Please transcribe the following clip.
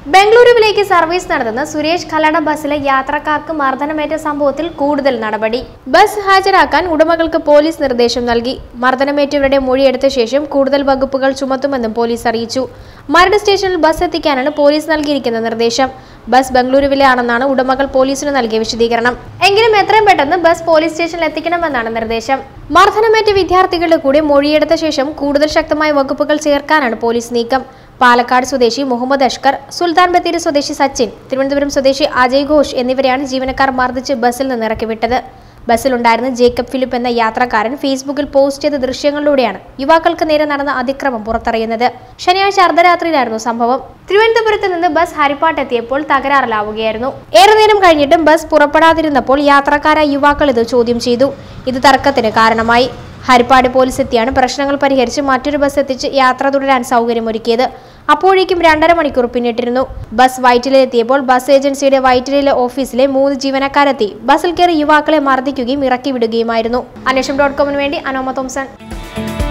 ബംഗളൂരുവിലേക്ക് service നടത്തുന്ന സുരേഷ് ഖലട ബസ്സിലെ യാത്രക്കാർക്ക് മർദ്ദനമേറ്റ സംഭവത്തിൽ കൂടുതൽ നടപടി ബസ് ഹാജരാക്കാൻ ഉടമകൾക്ക് പോലീസ് നിർദ്ദേശം നൽകി മർദ്ദനമേറ്റവരുടെ മൊഴിയെടുത്ത ശേഷം കൂടുതൽ വകുപ്പുകൾ ചുമത്തുമെന്നും പോലീസ് അറിയിച്ചു മരട് സ്റ്റേഷനിൽ ബസ് എത്തിക്കാനാണ് പോലീസ് നൽകിയിരിക്കുന്ന നിർദ്ദേശം ബസ് ബംഗളൂരുവിലാണെന്നാണ് ഉടമകൾ പോലീസിന് നൽകിയ വിശദീകരണം എങ്കിലും എത്രയും പെട്ടെന്ന് ബസ് പോലീസ് സ്റ്റേഷനിൽ എത്തിക്കണമെന്നാണ് നിർദ്ദേശം മർദ്ദനമേറ്റ വിദ്യാർത്ഥികളുടെ കൂടെ മൊഴിയെടുത്ത ശേഷം കൂടുതൽ ശക്തമായ വകുപ്പുകൾ ചേർക്കാനാണ് പോലീസ് നീക്കം പാലക്കാട് സ്വദേശി മുഹമ്മദ് അഷ്കർ സുൽത്താൻ ബത്തേരി സ്വദേശി സച്ചിൻ തിരുവനന്തപുരം സ്വദേശി അജയ് ഘോഷ് എന്നിവരെയാണ് ജീവനക്കാർ മർദ്ദിച്ച് ബസ്സിൽ നിന്ന് ഇറക്കിവിട്ടത് ബസ്സിലുണ്ടായിരുന്ന ജേക്കബ് ഫിലിപ്പ് എന്ന യാത്രക്കാരൻ ഫേസ്ബുക്കിൽ പോസ്റ്റ് ചെയ്ത ദൃശ്യങ്ങളിലൂടെയാണ് യുവാക്കൾക്ക് നേരെ നടന്ന അതിക്രമം പുറത്തറിയുന്നത് ശനിയാഴ്ച അർദ്ധരാത്രിയിലായിരുന്നു സംഭവം തിരുവനന്തപുരത്ത് നിന്ന് ബസ് ഹരിപ്പാട്ട് എത്തിയപ്പോൾ തകരാറിലാവുകയായിരുന്നു ഏറെ നേരം കഴിഞ്ഞിട്ടും ബസ് പുറപ്പെടാതിരുന്നപ്പോൾ യാത്രക്കാരായ യുവാക്കൾ ഇത് ചോദ്യം ചെയ്തു ഇത് തർക്കത്തിന് കാരണമായി ഹരിപ്പാട് പോലീസ് എത്തിയാണ് പ്രശ്നങ്ങൾ പരിഹരിച്ച് മറ്റൊരു ബസ് എത്തിച്ച് യാത്ര തുടരാൻ സൗകര്യമൊരുക്കിയത് അപ്പോഴേക്കും രണ്ടര മണിക്കൂർ പിന്നിട്ടിരുന്നു ബസ് വൈറ്റിലെത്തിയപ്പോൾ ബസ് ഏജൻസിയുടെ വൈറ്റിലെ ഓഫീസിലെ മൂന്ന് ജീവനക്കാരെത്തി ബസ്സിൽ കയറി യുവാക്കളെ മർദ്ദിക്കുകയും ഇറക്കി വിടുകയുമായിരുന്നു അന്വേഷണം ഡോട്ട് കോമിന് വേണ്ടി അനോമ തോംസൺ